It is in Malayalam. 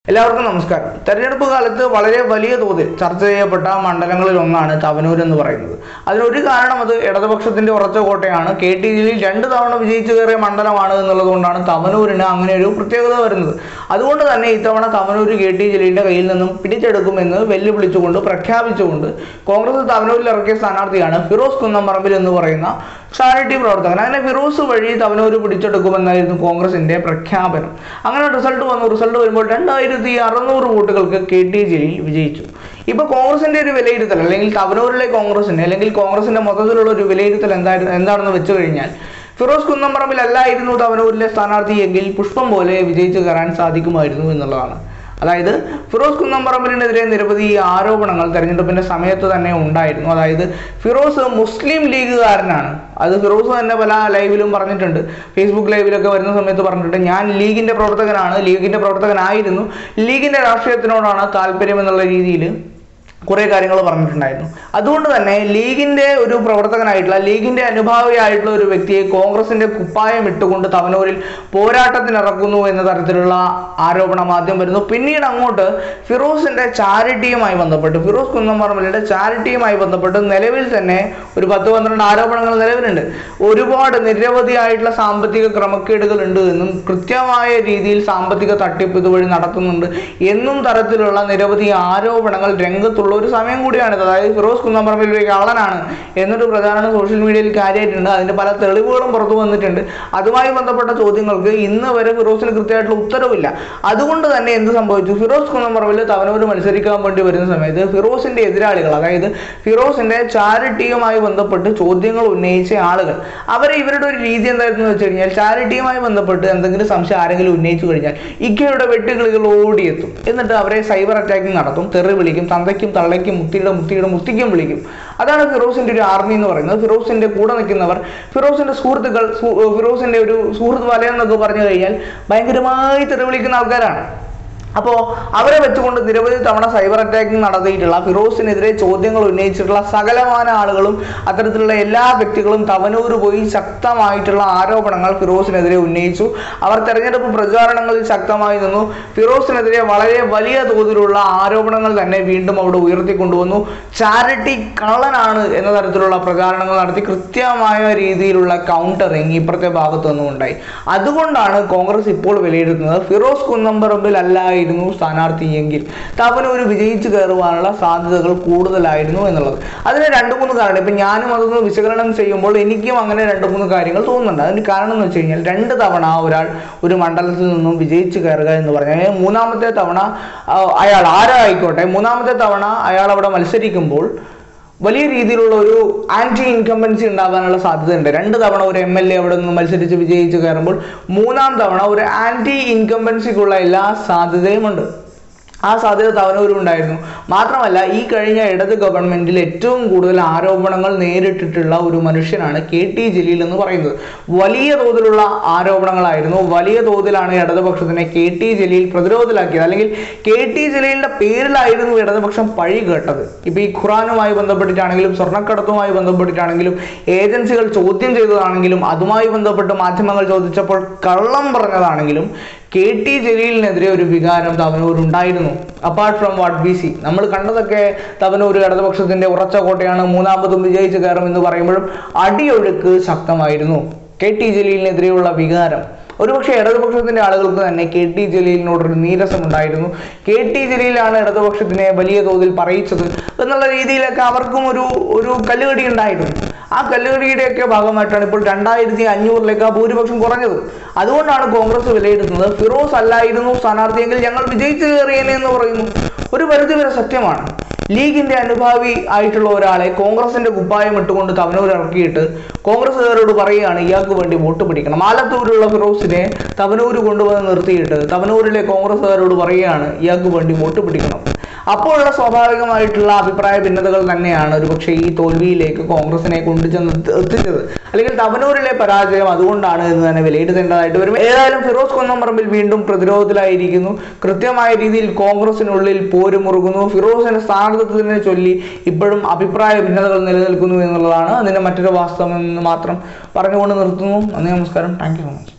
എല്ലാവർക്കും നമസ്കാരം തെരഞ്ഞെടുപ്പ് കാലത്ത് വളരെ വലിയ തോതിൽ ചർച്ച ചെയ്യപ്പെട്ട മണ്ഡലങ്ങളിൽ ഒന്നാണ് തവനൂർ എന്ന് പറയുന്നത് അതിനൊരു കാരണം അത് ഇടതുപക്ഷത്തിന്റെ ഉറച്ച കോട്ടയാണ് കെ ടി ജലീൽ രണ്ട് തവണ വിജയിച്ചു കയറിയ മണ്ഡലമാണ് എന്നുള്ളത് കൊണ്ടാണ് തവനൂരിന് അങ്ങനെ ഒരു പ്രത്യേകത വരുന്നത് അതുകൊണ്ട് തന്നെ ഇത്തവണ തവനൂർ കെ ടി ജലീലിന്റെ കയ്യിൽ നിന്നും പിടിച്ചെടുക്കുമെന്ന് വെല്ലുവിളിച്ചുകൊണ്ട് പ്രഖ്യാപിച്ചുകൊണ്ട് കോൺഗ്രസ് തവനൂരിൽ ഇറക്കിയ സ്ഥാനാർത്ഥിയാണ് ഫിറോസ് കുന്നംപറമ്പിൽ എന്ന് പറയുന്ന ചാരിറ്റി പ്രവർത്തകൻ അങ്ങനെ ഫിറോസ് വഴി തവനൂർ പിടിച്ചെടുക്കുമെന്നായിരുന്നു കോൺഗ്രസിന്റെ പ്രഖ്യാപനം അങ്ങനെ റിസൾട്ട് വന്നു റിസൾട്ട് വരുമ്പോൾ രണ്ടായിരത്തി അറുന്നൂറ് വോട്ടുകൾക്ക് കെ ടി ജലീൽ വിജയിച്ചു ഇപ്പൊ കോൺഗ്രസിന്റെ ഒരു വിലയിരുത്തൽ അല്ലെങ്കിൽ തവനൂരിലെ കോൺഗ്രസിന്റെ അല്ലെങ്കിൽ കോൺഗ്രസിന്റെ മൊത്തത്തിലുള്ള ഒരു വിലയിരുത്തൽ എന്തായിരുന്നു എന്താണെന്ന് വെച്ചു കഴിഞ്ഞാൽ ഫിറോസ് കുന്നംപറമ്പിൽ അല്ലായിരുന്നു തവനൂരിലെ സ്ഥാനാർത്ഥി എങ്കിൽ പുഷ്പം പോലെ വിജയിച്ചു കയറാൻ സാധിക്കുമായിരുന്നു എന്നുള്ളതാണ് അതായത് ഫിറോസ് കുന്നംപറമ്പിലിനെതിരെ നിരവധി ആരോപണങ്ങൾ തെരഞ്ഞെടുപ്പിന്റെ സമയത്ത് തന്നെ ഉണ്ടായിരുന്നു അതായത് ഫിറോസ് മുസ്ലിം ലീഗുകാരനാണ് അത് ഫിറോസ് തന്നെ പല ലൈവിലും പറഞ്ഞിട്ടുണ്ട് ഫേസ്ബുക്ക് ലൈവിലൊക്കെ വരുന്ന സമയത്ത് പറഞ്ഞിട്ടുണ്ട് ഞാൻ ലീഗിന്റെ പ്രവർത്തകനാണ് ലീഗിന്റെ പ്രവർത്തകനായിരുന്നു ലീഗിന്റെ രാഷ്ട്രീയത്തിനോടാണ് താല്പര്യം എന്നുള്ള രീതിയിൽ കുറെ കാര്യങ്ങൾ പറഞ്ഞിട്ടുണ്ടായിരുന്നു അതുകൊണ്ട് തന്നെ ലീഗിന്റെ ഒരു പ്രവർത്തകനായിട്ടുള്ള ലീഗിന്റെ അനുഭാവിയായിട്ടുള്ള ഒരു വ്യക്തിയെ കോൺഗ്രസിന്റെ കുപ്പായം ഇട്ടുകൊണ്ട് തവനൂരിൽ പോരാട്ടത്തിനിറക്കുന്നു എന്ന തരത്തിലുള്ള ആരോപണം ആദ്യം വരുന്നു പിന്നീട് അങ്ങോട്ട് ഫിറോസിന്റെ ചാരിറ്റിയുമായി ബന്ധപ്പെട്ട് ഫിറോസ് കുന്നംപറമ്പലിന്റെ ചാരിറ്റിയുമായി ബന്ധപ്പെട്ട് നിലവിൽ തന്നെ ഒരു പത്ത് പന്ത്രണ്ട് ആരോപണങ്ങൾ നിലവിലുണ്ട് ഒരുപാട് നിരവധിയായിട്ടുള്ള സാമ്പത്തിക ക്രമക്കേടുകൾ ഉണ്ട് എന്നും കൃത്യമായ രീതിയിൽ സാമ്പത്തിക തട്ടിപ്പ് ഇതുവഴി നടത്തുന്നുണ്ട് എന്നും തരത്തിലുള്ള നിരവധി ആരോപണങ്ങൾ രംഗത്തുള്ള ഒരു സമയം കൂടിയാണിത് അതായത് ഫിറോസ് കുന്നംപറമ്പിൽ ഒരു കള്ളനാണ് എന്നൊരു പ്രചാരണം സോഷ്യൽ മീഡിയയിൽ കാര്യമായിട്ടുണ്ട് അതിന്റെ പല തെളിവുകളും പുറത്തു വന്നിട്ടുണ്ട് അതുമായി ബന്ധപ്പെട്ട ചോദ്യങ്ങൾക്ക് ഇന്ന് വരെ ഫിറോസിന് കൃത്യമായിട്ടുള്ള ഉത്തരവില്ല അതുകൊണ്ട് തന്നെ എന്ത് സംഭവിച്ചു ഫിറോസ് കുന്നംപറമ്പിൽ തവനൂർ മത്സരിക്കാൻ വേണ്ടി വരുന്ന സമയത്ത് ഫിറോസിന്റെ എതിരാളികൾ അതായത് ഫിറോസിന്റെ ചാരിറ്റിയുമായി ബന്ധപ്പെട്ട് ചോദ്യങ്ങൾ ഉന്നയിച്ച ആളുകൾ അവരെ ഇവരുടെ ഒരു രീതി എന്തായിരുന്നു എന്ന് വെച്ച് കഴിഞ്ഞാൽ ചാരിറ്റിയുമായി ബന്ധപ്പെട്ട് എന്തെങ്കിലും സംശയം ആരെങ്കിലും ഉന്നയിച്ചു കഴിഞ്ഞാൽ ഇക്കയുടെ വെട്ടുകിളികൾ ഓടിയെത്തും എന്നിട്ട് അവരെ സൈബർ അറ്റാക്കിംഗ് നടത്തും തെറി വിളിക്കും തന്തയ്ക്കും തള്ളയ്ക്കും മുത്തിയുടെ മുത്തിയുടെ മുത്തിക്കും വിളിക്കും അതാണ് ഫിറോസിന്റെ ഒരു ആർമി എന്ന് പറയുന്നത് ഫിറോസിന്റെ കൂടെ നിൽക്കുന്നവർ ഫിറോസിന്റെ സുഹൃത്തുക്കൾ സു- ഫിറോസിന്റെ ഒരു സുഹൃത്ത് വലയം എന്നൊക്കെ പറഞ്ഞു കഴിഞ്ഞാൽ ഭയങ്കരമായി തെറി വിളിക്കുന്ന ആൾക്കാരാണ് അപ്പോൾ അവരെ വെച്ചുകൊണ്ട് നിരവധി തവണ സൈബർ അറ്റാക്കിംഗ് നടത്തിയിട്ടുള്ള ഫിറോസിനെതിരെ ചോദ്യങ്ങൾ ഉന്നയിച്ചിട്ടുള്ള സകലമാന ആളുകളും അത്തരത്തിലുള്ള എല്ലാ വ്യക്തികളും തവനൂർ പോയി ശക്തമായിട്ടുള്ള ആരോപണങ്ങൾ ഫിറോസിനെതിരെ ഉന്നയിച്ചു അവർ തെരഞ്ഞെടുപ്പ് പ്രചാരണങ്ങളിൽ ശക്തമായി നിന്നു ഫിറോസിനെതിരെ വളരെ വലിയ തോതിലുള്ള ആരോപണങ്ങൾ തന്നെ വീണ്ടും അവിടെ ഉയർത്തിക്കൊണ്ടുവന്നു ചാരിറ്റി കള്ളനാണ് എന്ന തരത്തിലുള്ള പ്രചാരണങ്ങൾ നടത്തി കൃത്യമായ രീതിയിലുള്ള കൗണ്ടറിങ് ഇപ്പുറത്തെ ഭാഗത്തു നിന്നും ഉണ്ടായി അതുകൊണ്ടാണ് കോൺഗ്രസ് ഇപ്പോൾ വിലയിരുത്തുന്നത് ഫിറോസ് കുന്നംപറമ്പിൽ അല്ലായിരുന്നു സ്ഥാനാർത്ഥി എങ്കിൽ തവനൂർ വിജയിച്ചു കയറുവാനുള്ള സാധ്യതകൾ കൂടുതലായിരുന്നു എന്നുള്ളത് അതിന് രണ്ട് മൂന്ന് കാരണം ഇപ്പം ഞാനും അതൊന്ന് വിശകലനം ചെയ്യുമ്പോൾ എനിക്കും അങ്ങനെ രണ്ട് മൂന്ന് കാര്യങ്ങൾ തോന്നുന്നുണ്ട് അതിന് കാരണം എന്ന് വെച്ച് കഴിഞ്ഞാൽ രണ്ട് തവണ ഒരാൾ ഒരു മണ്ഡലത്തിൽ നിന്നും വിജയിച്ചു കയറുക എന്ന് പറഞ്ഞാൽ മൂന്നാമത്തെ തവണ ആ, അയാൾ ആരോ ആയിക്കോട്ടെ മൂന്നാമത്തെ തവണ അയാൾ അവിടെ മത്സരിക്കുമ്പോൾ വലിയ രീതിയിലുള്ള ഒരു ആന്റി ഇൻകംബൻസി ഉണ്ടാകാനുള്ള സാധ്യതയുണ്ട് രണ്ട് തവണ ഒരു എം എൽ എ അവിടെ നിന്ന് മത്സരിച്ച് വിജയിച്ച് കയറുമ്പോൾ മൂന്നാം തവണ ഒരു ആന്റി ഇൻകംബൻസിക്കുള്ള എല്ലാ സാധ്യതയുമുണ്ട് ആ സാധ്യത തവനൂരും ഉണ്ടായിരുന്നു മാത്രമല്ല ഈ കഴിഞ്ഞ ഇടത് ഗവൺമെന്റിൽ ഏറ്റവും കൂടുതൽ ആരോപണങ്ങൾ നേരിട്ടിട്ടുള്ള ഒരു മനുഷ്യനാണ് കെ ടി ജലീൽ എന്ന് പറയുന്നത് വലിയ തോതിലുള്ള ആരോപണങ്ങളായിരുന്നു വലിയ തോതിലാണ് ഇടതുപക്ഷത്തിനെ കെ ടി ജലീൽ പ്രതിരോധത്തിലാക്കിയത് അല്ലെങ്കിൽ കെ ടി ജലീലിന്റെ പേരിലായിരുന്നു ഇടതുപക്ഷം പഴി കേട്ടത് ഇപ്പൊ ഈ ഖുറാനുമായി ബന്ധപ്പെട്ടിട്ടാണെങ്കിലും സ്വർണ്ണക്കടത്തുമായി ബന്ധപ്പെട്ടിട്ടാണെങ്കിലും ഏജൻസികൾ ചോദ്യം ചെയ്തതാണെങ്കിലും അതുമായി ബന്ധപ്പെട്ട് മാധ്യമങ്ങൾ ചോദിച്ചപ്പോൾ കള്ളം പറഞ്ഞതാണെങ്കിലും കെ ടി ജലീലിനെതിരെ ഒരു വികാരം തവനൂർ ഉണ്ടായിരുന്നു apart from what B C നമ്മൾ കണ്ടതൊക്കെ തവനൂർ ഇടതുപക്ഷത്തിന്റെ ഉറച്ച കോട്ടയാണ് മൂന്നാമതും വിജയിച്ച് കയറും എന്ന് പറയുമ്പോഴും അടിയൊഴുക്ക് ശക്തമായിരുന്നു കെ ടി ജലീലിനെതിരെയുള്ള വികാരം ഒരുപക്ഷെ ഇടതുപക്ഷത്തിന്റെ ആളുകൾക്ക് തന്നെ കെ ടി ജലീലിനോടൊരു നീരസം ഉണ്ടായിരുന്നു കെ ടി ജലീലാണ് ഇടതുപക്ഷത്തിനെ വലിയ തോതിൽ പറയിച്ചത് എന്നുള്ള രീതിയിലൊക്കെ അവർക്കും ഒരു ഒരു കല്ലുകടി ഉണ്ടായിരുന്നു ആ കല്ലുകടിയുടെയൊക്കെ ഭാഗമായിട്ടാണ് ഇപ്പോൾ രണ്ടായിരത്തി അഞ്ഞൂറിലേക്ക് ആ ഭൂരിപക്ഷം കുറഞ്ഞത് അതുകൊണ്ടാണ് കോൺഗ്രസ് വിലയിരുത്തുന്നത് ഫിറോസ് അല്ലായിരുന്നു സ്ഥാനാർത്ഥിയെങ്കിൽ ഞങ്ങൾ വിജയിച്ചു കയറിയേനെ എന്ന് പറയുന്നു ഒരു പരിധിവരെ സത്യമാണ് ലീഗിന്റെ അനുഭാവി ആയിട്ടുള്ള ഒരാളെ കോൺഗ്രസിന്റെ കുപ്പായം ഇട്ടുകൊണ്ട് തവനൂർ ഇറക്കിയിട്ട് കോൺഗ്രസ്സുകാരോട് പറയുകയാണ് ഇയാൾക്ക് വേണ്ടി വോട്ട് പിടിക്കണം ആലത്തൂരുള്ള ഫിറോസിനെ തവനൂർ കൊണ്ടുവന്ന് നിർത്തിയിട്ട് തവനൂരിലെ കോൺഗ്രസ്സുകാരോട് പറയുകയാണ് ഇയാൾക്ക് വേണ്ടി വോട്ട് പിടിക്കണം അപ്പോഴുള്ള സ്വാഭാവികമായിട്ടുള്ള അഭിപ്രായ ഭിന്നതകൾ തന്നെയാണ് ഒരുപക്ഷെ ഈ തോൽവിയിലേക്ക് കോൺഗ്രസിനെ കൊണ്ടുചെന്ന് എത്തി- എത്തിച്ചത് അല്ലെങ്കിൽ തവനൂരിലെ പരാജയം അതുകൊണ്ടാണ് എന്ന് തന്നെ വിലയിരുത്തേണ്ടതായിട്ട് വരും ഏതായാലും ഫിറോസ് കുന്നംപറമ്പിൽ വീണ്ടും പ്രതിരോധത്തിലായിരിക്കുന്നു കൃത്യമായ രീതിയിൽ കോൺഗ്രസിനുള്ളിൽ പോരുമുറുകുന്നു ഫിറോസിന്റെ സ്ഥാനാർത്ഥിത്വത്തിനെ ചൊല്ലി ഇപ്പോഴും അഭിപ്രായ ഭിന്നതകൾ നിലനിൽക്കുന്നു എന്നുള്ളതാണ് അതിന്റെ മറ്റൊരു വാസ്തവം എന്ന് മാത്രം പറഞ്ഞുകൊണ്ട് നിർത്തുന്നു നന്ദി നമസ്കാരം താങ്ക് യു സോ മച്ച്